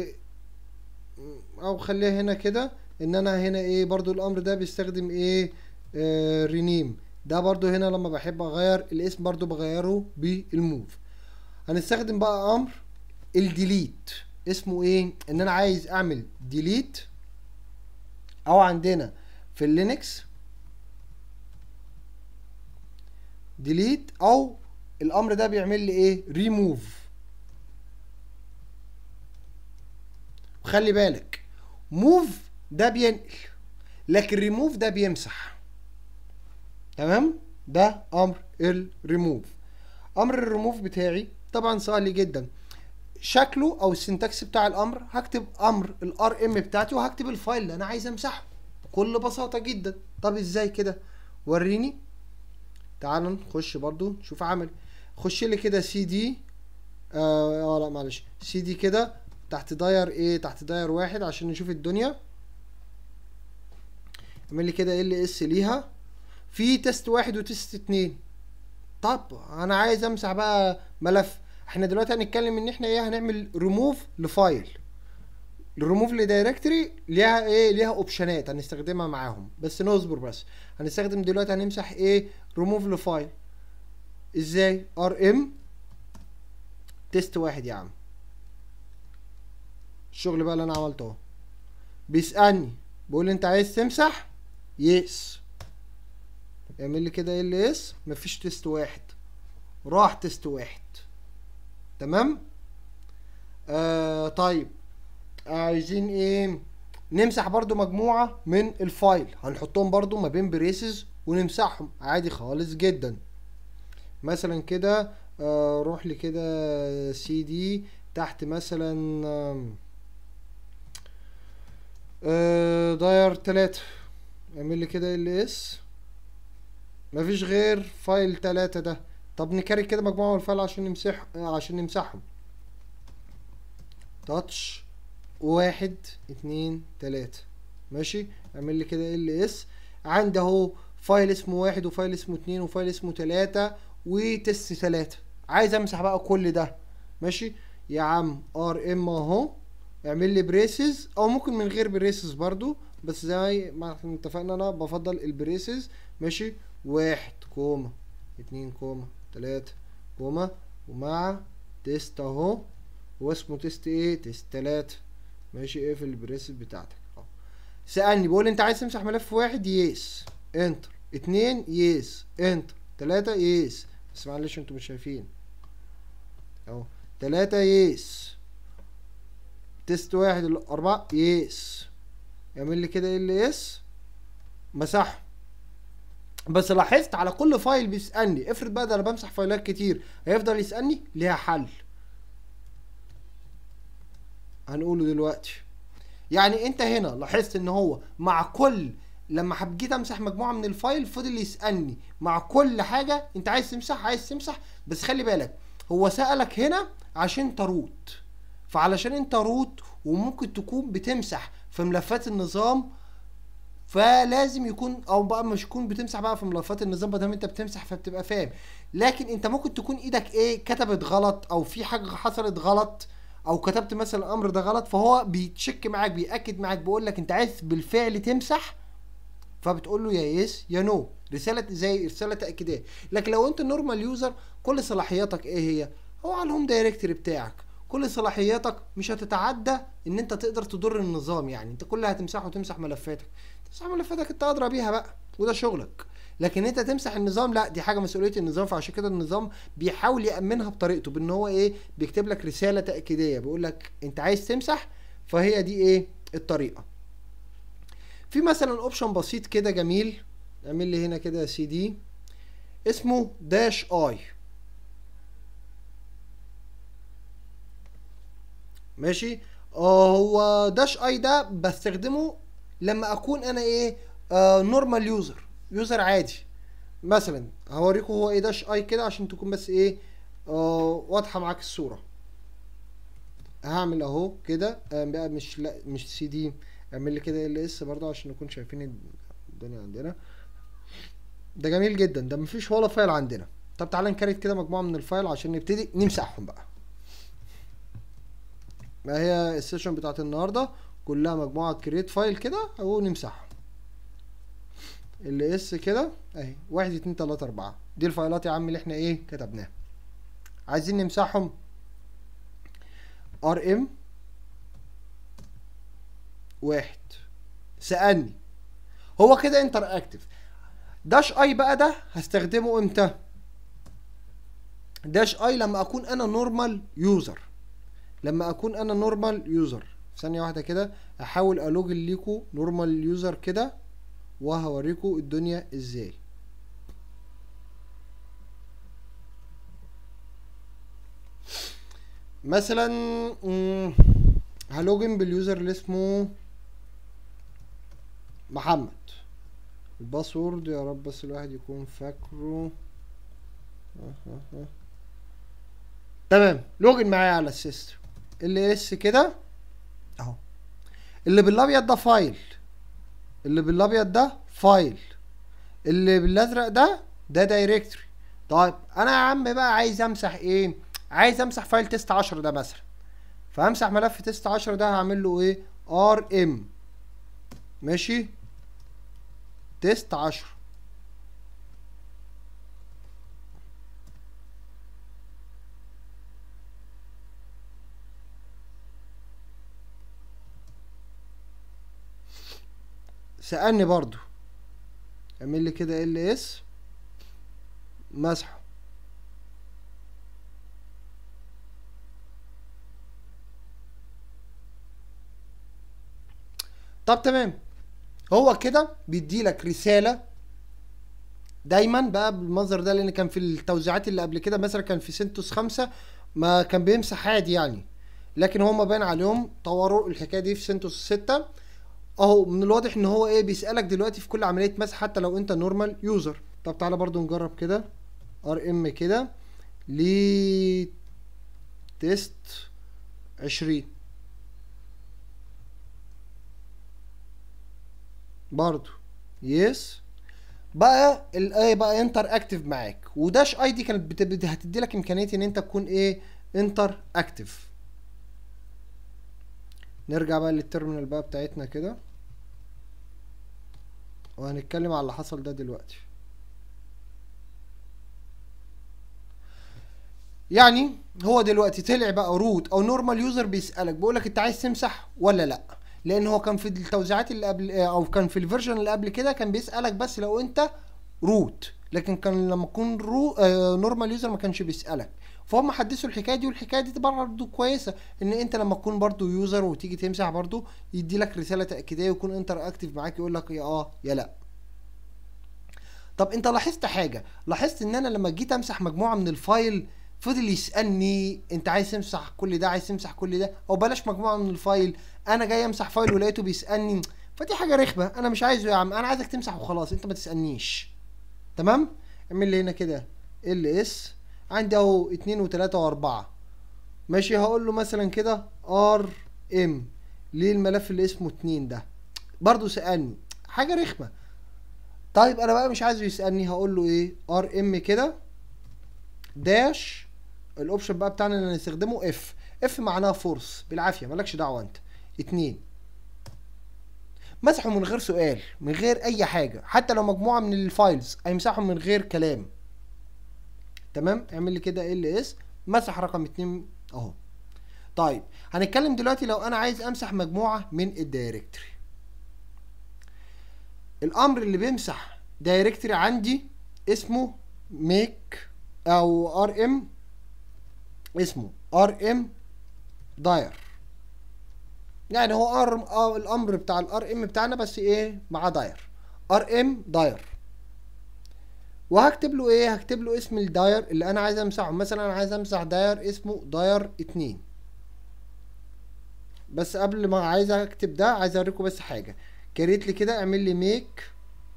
او خليها هنا كده ان انا هنا ايه برضو الامر ده بيستخدم ايه آه رينيم ده برضو هنا لما بحب اغير الاسم برضو بغيره بالموف هنستخدم بقى امر الديليت اسمه ايه ان انا عايز اعمل ديليت او عندنا في اللينكس ديليت او الامر ده بيعمل لي ايه ريموف وخلي بالك موف ده بينقل لكن ريموف ده بيمسح تمام ده امر الريموف امر الريموف بتاعي طبعا سهل جدا شكله او السنتكس بتاع الامر هكتب امر الار ام بتاعتي وهكتب الفايل اللي انا عايز امسحه بكل بساطه جدا طب ازاي كده وريني تعالوا نخش برضو نشوف عمل خش لي كده سي دي اه, آه لا معلش سي دي كده تحت داير ايه تحت داير واحد عشان نشوف الدنيا اعمل لي كده ال اس ليها في تيست واحد وتيست اتنين طب انا عايز امسح بقى ملف احنا دلوقتي هنتكلم ان احنا ايه هنعمل ريموف لفايل الريموف لدايركتوري ليها ايه ليها اوبشنات هنستخدمها معاهم بس نصبر بس هنستخدم دلوقتي هنمسح ايه ريموف لفايل ازاي ار ام تيست واحد يا عم الشغل بقى اللي انا عملته اهو بيسالني بيقول لي انت عايز تمسح يس اعمل لي كده ال اس مفيش تيست واحد راح تيست واحد تمام آه طيب عايزين ايه نمسح برضو مجموعة من الفايل هنحطهم برضو ما بين بريسز ونمسحهم عادي خالص جدا مثلا كده آه روح لي كده سي دي تحت مثلا آه داير تلاتة اعمل لي كده ال اس مفيش غير فايل تلاتة ده طب نكرر كده مجموعة من الفايل عشان نمسح عشان نمسحهم تاتش واحد اتنين تلاتة ماشي اعمل لي كده ال اس عندي اهو فايل اسمه واحد وفايل اسمه اتنين وفايل اسمه تلاتة وتست تلاتة عايز امسح بقى كل ده ماشي يا عم ار ام اهو اعمل لي بريسز او ممكن من غير بريسز برضو بس زي ما احنا اتفقنا انا بفضل البريسز ماشي واحد كوما اتنين كوما تلاتة كوما ومع تيست اهو واسمه تيست ايه تيست تلاتة ماشي ايه في البريسز بتاعتك اهو سألني بيقول انت عايز تمسح ملف واحد يس انتر اتنين يس انتر تلاتة يس بس معلش انتوا مش شايفين اهو تلاتة يس تيست واحد الأربعة يس يعمل لي كده ال اس مسحه بس لاحظت على كل فايل بيسألني افرض بقى ده انا بمسح فايلات كتير هيفضل يسألني ليها حل هنقوله دلوقتي يعني انت هنا لاحظت ان هو مع كل لما حبيت امسح مجموعه من الفايل فضل يسالني مع كل حاجه انت عايز تمسح عايز تمسح بس خلي بالك هو سالك هنا عشان انت روت فعلشان انت روت وممكن تكون بتمسح في ملفات النظام فلازم يكون او بقى مش يكون بتمسح بقى في ملفات النظام ما دام انت بتمسح فبتبقى فاهم لكن انت ممكن تكون ايدك ايه كتبت غلط او في حاجه حصلت غلط او كتبت مثلا الامر ده غلط فهو بيتشك معاك بياكد معاك بيقول لك انت عايز بالفعل تمسح فبتقول له يا يس يا نو رساله زي رساله تاكيديه لكن لو انت نورمال يوزر كل صلاحياتك ايه هي هو على الهوم دايركتوري بتاعك كل صلاحياتك مش هتتعدى ان انت تقدر تضر النظام يعني انت كل اللي هتمسحه وتمسح ملفاتك تمسح ملفاتك انت ادرى بيها بقى وده شغلك لكن انت تمسح النظام لا دي حاجه مسؤوليه النظام فعشان كده النظام بيحاول يامنها بطريقته بان هو ايه بيكتب لك رساله تاكيديه بيقول لك انت عايز تمسح فهي دي ايه الطريقه في مثلا اوبشن بسيط كده جميل اعمل لي هنا كده سي دي اسمه داش اي ماشي آه هو داش اي ده بستخدمه لما اكون انا ايه آه نورمال يوزر يوزر عادي مثلا هوريكم هو ايه داش اي كده عشان تكون بس ايه آه واضحه معاك الصوره هعمل اهو كده آه بقى مش لا مش سي دي اعمل لي كده ال اس برضه عشان نكون شايفين الدنيا عندنا ده جميل جدا ده مفيش ولا فايل عندنا طب تعالى نكريت كده مجموعه من الفايل عشان نبتدي نمسحهم بقى ما هي السيشن بتاعت النهارده كلها مجموعه كريت فايل كده اهو نمسحهم ال اس كده اهي واحد اتنين تلاته اربعه دي الفايلات يا عم اللي احنا ايه كتبناها عايزين نمسحهم ار ام واحد سألني هو كده انتر اكتف داش اي بقى ده هستخدمه امتى داش اي لما اكون انا نورمال يوزر لما اكون انا نورمال يوزر ثانيه واحده كده احاول الوجن ليكو نورمال يوزر كده وهوريكم الدنيا ازاي مثلا هلوجن باليوزر اللي اسمه محمد الباسورد يا رب بس الواحد يكون فاكره تمام لوجن معايا على السيستم اللي اس كده اهو اللي بالابيض ده فايل اللي بالابيض ده فايل اللي بالازرق ده ده دايركتوري طيب انا يا عم بقى عايز امسح ايه عايز امسح فايل تيست 10 ده مثلا فهمسح ملف تيست 10 ده هعمل له ايه ار ام ماشي تيست 10 سألني برضو اعمل لي كده ال اس مسحه طب تمام هو كده بيدي لك رساله دايما بقى بالمنظر ده لان كان في التوزيعات اللي قبل كده مثلا كان في سنتوس خمسة ما كان بيمسح عادي يعني لكن هما بان عليهم طوروا الحكايه دي في سنتوس ستة اهو من الواضح ان هو ايه بيسالك دلوقتي في كل عمليه مسح حتى لو انت نورمال يوزر طب تعالى برضو نجرب كده ار ام كده ل تيست عشرين برضو يس بقى الايه بقى انتر اكتف معاك وداش اي دي كانت بت... هتدي لك امكانيه ان انت تكون ايه انتر اكتف نرجع بقى للتيرمينال بقى بتاعتنا كده وهنتكلم على اللي حصل ده دلوقتي يعني هو دلوقتي طلع بقى روت او نورمال يوزر بيسالك بيقولك انت عايز تمسح ولا لا لان هو كان في التوزيعات اللي قبل او كان في الفيرجن اللي قبل كده كان بيسالك بس لو انت روت لكن كان لما تكون رو آه نورمال يوزر ما كانش بيسالك فهم حدثوا الحكايه دي والحكايه دي برضه كويسه ان انت لما تكون برضه يوزر وتيجي تمسح برضه يدي لك رساله تاكيديه ويكون انتر اكتف معاك يقول لك يا اه يا لا طب انت لاحظت حاجه لاحظت ان انا لما جيت امسح مجموعه من الفايل فضل يسالني انت عايز تمسح كل ده عايز تمسح كل ده او بلاش مجموعه من الفايل انا جاي امسح فايل ولقيته بيسالني فدي حاجه رخمه انا مش عايزه يا عم انا عايزك تمسح وخلاص انت ما تسالنيش تمام اعمل لي هنا كده ال اس عندي اهو اتنين وتلاتة واربعة ماشي هقول له مثلا كده ار ام ليه الملف اللي اسمه اتنين ده برضو سألني حاجة رخمة طيب انا بقى مش عايزه يسألني هقول له ايه ار ام كده داش الاوبشن بقى بتاعنا اللي هنستخدمه اف اف معناها فورس بالعافية مالكش دعوة انت اتنين مسحوا من غير سؤال من غير اي حاجة حتى لو مجموعة من الفايلز هيمسحوا من غير كلام تمام اعمل لي كده ال اس مسح رقم اتنين اهو طيب هنتكلم دلوقتي لو انا عايز امسح مجموعه من الدايركتري الامر اللي بيمسح دايركتري عندي اسمه ميك او ار ام اسمه ار ام داير يعني هو ار آه الامر بتاع الار ام بتاعنا بس ايه مع داير ار ام داير وهكتب له ايه هكتب له اسم الداير اللي انا عايز امسحه مثلا انا عايز امسح داير اسمه داير اتنين بس قبل ما عايز اكتب ده عايز اوريكم بس حاجه كريت لي كده اعمل لي ميك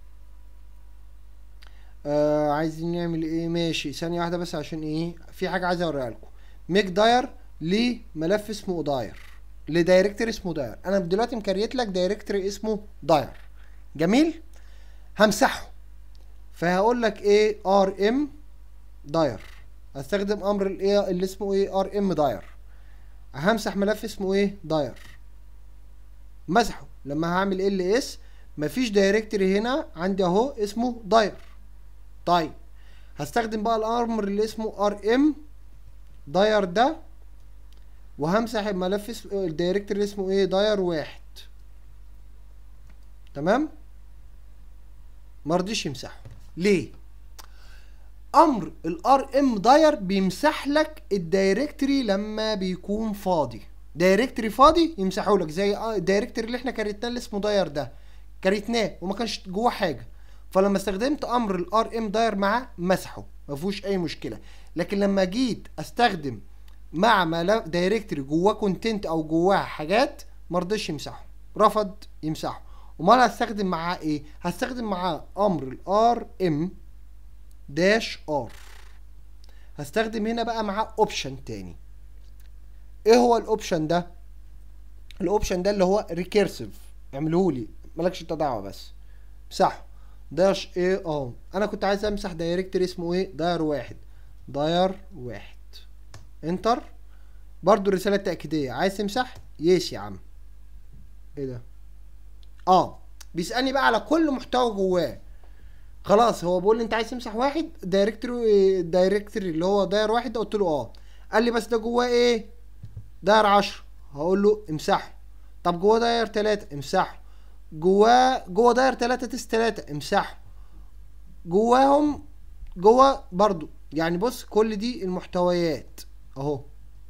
آه عايزين نعمل ايه ماشي ثانيه واحده بس عشان ايه في حاجه عايز اوريها لكم ميك داير لملف اسمه داير لدايركتوري اسمه داير انا دلوقتي مكريت لك دايركتوري اسمه داير جميل همسحه فهقول لك ايه ار ام داير هستخدم امر الايه اللي اسمه ايه ار ام داير همسح ملف اسمه ايه داير مسحه لما هعمل ال اس مفيش دايركتوري هنا عندي اهو اسمه داير طيب هستخدم بقى الامر اللي اسمه ار ام داير ده وهمسح الملف اسمه الدايركتوري اللي اسمه ايه داير واحد تمام مرضيش يمسحه ليه امر الار ام داير بيمسح لك الدايركتوري لما بيكون فاضي دايركتوري فاضي يمسحه لك زي الدايركتوري اللي احنا كريتناه اللي اسمه داير ده كريتناه وما كانش جواه حاجه فلما استخدمت امر الار ام داير معاه مسحه ما فيهوش اي مشكله لكن لما جيت استخدم مع ملف دايركتوري جواه كونتنت او جواه حاجات مرضيش يمسحه رفض يمسحه امال هستخدم معاه ايه هستخدم معاه امر الار ام داش ار هستخدم هنا بقى معاه اوبشن تاني ايه هو الاوبشن ده الاوبشن ده اللي هو ريكيرسيف اعمله لي مالكش انت دعوه بس امسحه داش ايه اه انا كنت عايز امسح دايركتوري اسمه ايه داير واحد داير واحد انتر برضو الرساله التاكيديه عايز تمسح يس يا عم ايه ده اه بيسالني بقى على كل محتوى جواه خلاص هو بيقول لي انت عايز تمسح واحد دايركتوري دايركتوري اللي هو داير واحد ده قلت له اه قال لي بس ده جواه ايه داير عشرة هقول له امسحه طب جواه داير تلاتة امسحه جواه جوه داير تلاتة تس تلاتة امسحه جواهم جوه برضو يعني بص كل دي المحتويات اهو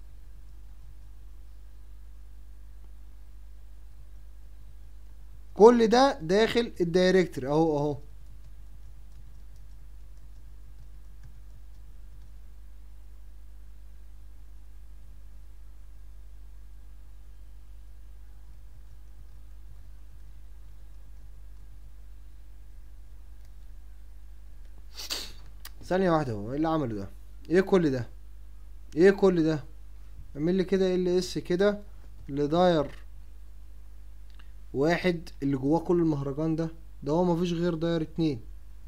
كل ده داخل الدايركتوري اهو اهو ثانية واحدة هو ايه اللي عمله ده؟ ايه كل ده؟ ايه كل ده؟ اعمل لي كده ال اس كده لداير واحد اللي جواه كل المهرجان ده ده هو مفيش غير داير اتنين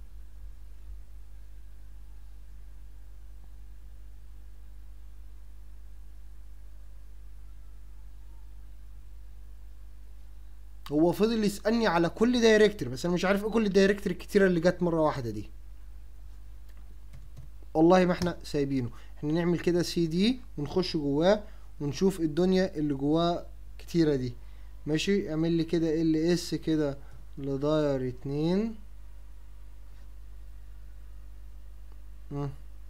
هو فضل يسألني على كل دايركتور بس انا مش عارف ايه كل الدايركتور الكتيرة اللي جت مرة واحدة دي والله ما احنا سايبينه احنا نعمل كده سي دي ونخش جواه ونشوف الدنيا اللي جواه كتيرة دي ماشي اعمل لي كده ال اس كده لداير اتنين مم.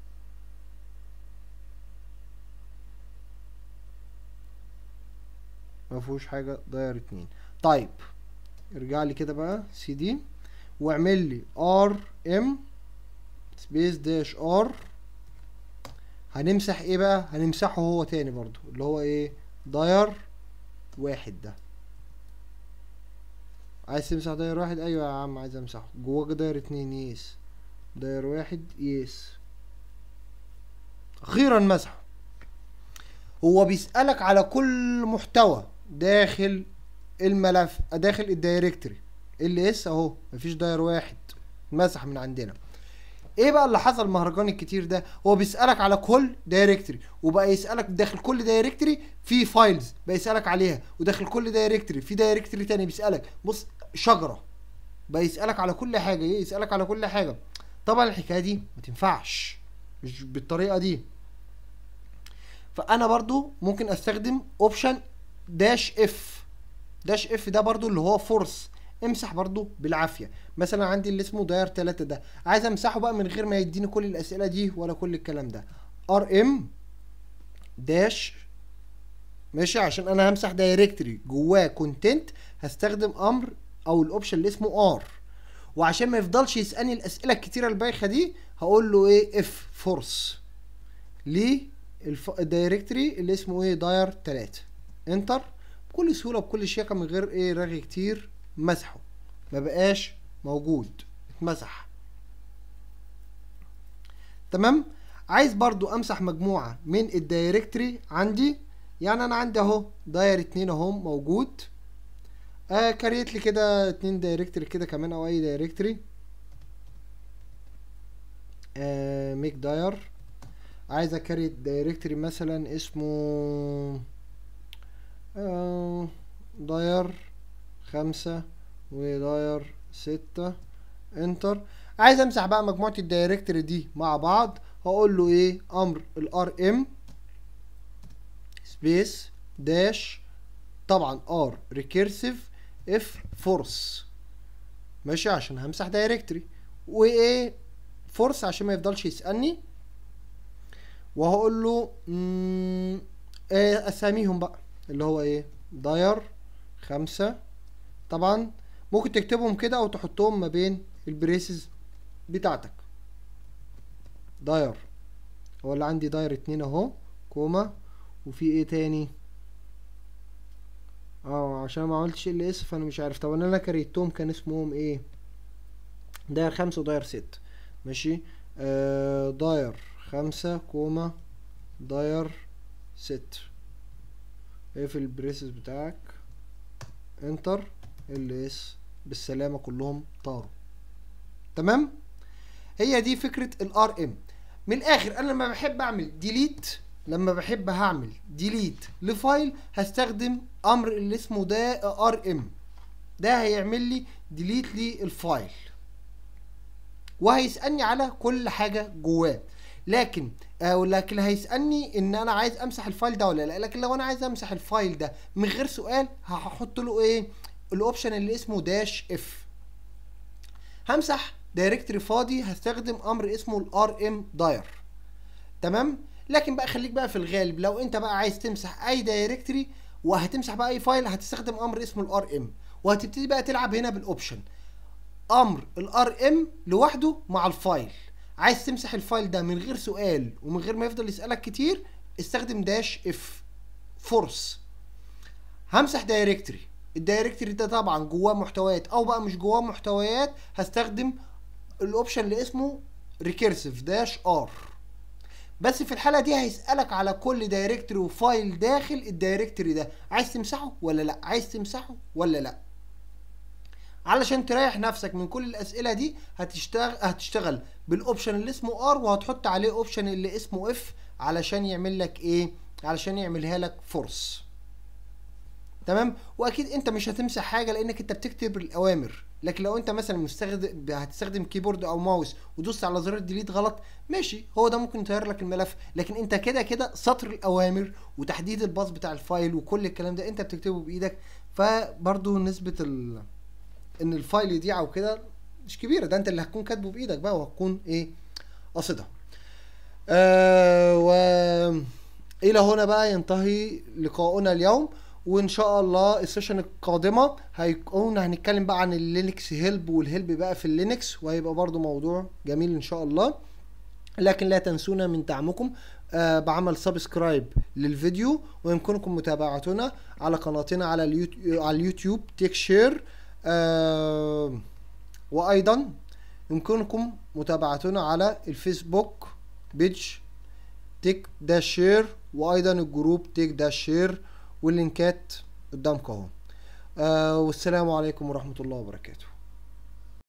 مفيهوش حاجة داير اتنين طيب ارجع لي كده بقى سي دي واعمل لي ار ام سبيس داش ار هنمسح ايه بقى هنمسحه هو تاني برضو اللي هو ايه داير واحد ده عايز تمسح داير واحد ايوه يا عم عايز امسحه جواه داير اتنين يس داير واحد يس اخيرا مسحه هو بيسألك على كل محتوى داخل الملف داخل الدايركتوري ال اس اهو مفيش داير واحد مسح من عندنا ايه بقى اللي حصل المهرجان الكتير ده هو بيسالك على كل دايركتوري وبقى يسالك داخل كل دايركتوري في فايلز بقى يسالك عليها وداخل كل دايركتوري في دايركتوري تاني بيسالك بص شجره بقى يسالك على كل حاجه ايه يسالك على كل حاجه طبعا الحكايه دي ما تنفعش مش بالطريقه دي فانا برضو ممكن استخدم اوبشن داش اف داش اف ده برضو اللي هو فورس امسح برضو بالعافيه مثلا عندي اللي اسمه داير 3 ده عايز امسحه بقى من غير ما يديني كل الاسئله دي ولا كل الكلام ده ار ام داش ماشي عشان انا همسح دايركتري جواه كونتنت هستخدم امر او الاوبشن اللي اسمه ار وعشان ما يفضلش يسالني الاسئله الكتيره البايخه دي هقول له ايه اف فورس ليه الدايركتري اللي اسمه ايه داير 3 انتر بكل سهوله بكل شياكه من غير ايه رغي كتير مسحه ما بقاش موجود اتمسح تمام عايز برضو امسح مجموعه من الدايركتري عندي يعني انا عندي اهو داير اتنين اهو موجود آه كريت لي كده اتنين دايركتري كده كمان او اي دايركتري آه ميك داير عايز اكريت دايركتري مثلا اسمه آه داير خمسة وداير ستة انتر عايز امسح بقى مجموعة الدايركتري دي مع بعض هقول له ايه امر الار ام سبيس داش طبعا ار ريكيرسيف اف فورس ماشي عشان همسح دايركتري وايه فورس عشان ما يفضلش يسالني وهقول له ايه اساميهم بقى اللي هو ايه داير خمسة طبعا ممكن تكتبهم كده او تحطهم ما بين البريسز بتاعتك داير هو اللي عندي داير اتنين اهو كوما وفي ايه تاني اه عشان ما عملتش ال اس فانا مش عارف طب انا كريتهم كان اسمهم ايه داير خمسة وداير ستة ماشي آه داير خمسة كوما داير ستة اقفل البريسز بتاعك انتر ال اس بالسلامة كلهم طاروا تمام هي دي فكرة الار ام من الاخر انا لما بحب اعمل ديليت لما بحب هعمل ديليت لفايل هستخدم امر اللي اسمه ده ار ام ده هيعمل لي ديليت للفايل وهيسالني على كل حاجه جواه لكن آه لكن هيسالني ان انا عايز امسح الفايل ده ولا لا لكن لو انا عايز امسح الفايل ده من غير سؤال هحط له ايه الاوبشن اللي اسمه داش اف همسح دايركتري فاضي هستخدم امر اسمه الار ام داير تمام لكن بقى خليك بقى في الغالب لو انت بقى عايز تمسح اي دايركتري وهتمسح بقى اي فايل هتستخدم امر اسمه الار ام وهتبتدي بقى تلعب هنا بالاوبشن امر الار ام لوحده مع الفايل عايز تمسح الفايل ده من غير سؤال ومن غير ما يفضل يسالك كتير استخدم داش اف فورس همسح دايركتري الدايركتري ده طبعا جواه محتويات او بقى مش جواه محتويات هستخدم الاوبشن اللي اسمه ريكيرسيف داش ار بس في الحاله دي هيسالك على كل دايركتوري وفايل داخل الدايركتوري ده عايز تمسحه ولا لا عايز تمسحه ولا لا علشان تريح نفسك من كل الاسئله دي هتشتغل هتشتغل بالاوبشن اللي اسمه ار وهتحط عليه اوبشن اللي اسمه اف علشان يعمل لك ايه علشان يعملها لك فورس تمام واكيد انت مش هتمسح حاجه لانك انت بتكتب الاوامر لكن لو انت مثلا مستخدم هتستخدم كيبورد او ماوس ودوست على زرار ديليت غلط ماشي هو ده ممكن يطير لك الملف لكن انت كده كده سطر الاوامر وتحديد الباص بتاع الفايل وكل الكلام ده انت بتكتبه بايدك فبرضو نسبه ال... ان الفايل يضيع او كده مش كبيره ده انت اللي هتكون كاتبه بايدك بقى وهتكون ايه قاصدها آه و الى هنا بقى ينتهي لقاؤنا اليوم وان شاء الله السيشن القادمه هيكون هنتكلم بقى عن اللينكس هيلب والهيلب بقى في اللينكس وهيبقى برضو موضوع جميل ان شاء الله لكن لا تنسونا من دعمكم آه بعمل سبسكرايب للفيديو ويمكنكم متابعتنا على قناتنا على اليوتيوب, على اليوتيوب تيك شير آه وايضا يمكنكم متابعتنا على الفيسبوك بيج تيك داش شير وايضا الجروب تيك داش شير واللينكات قدامكم اهو آه والسلام عليكم ورحمه الله وبركاته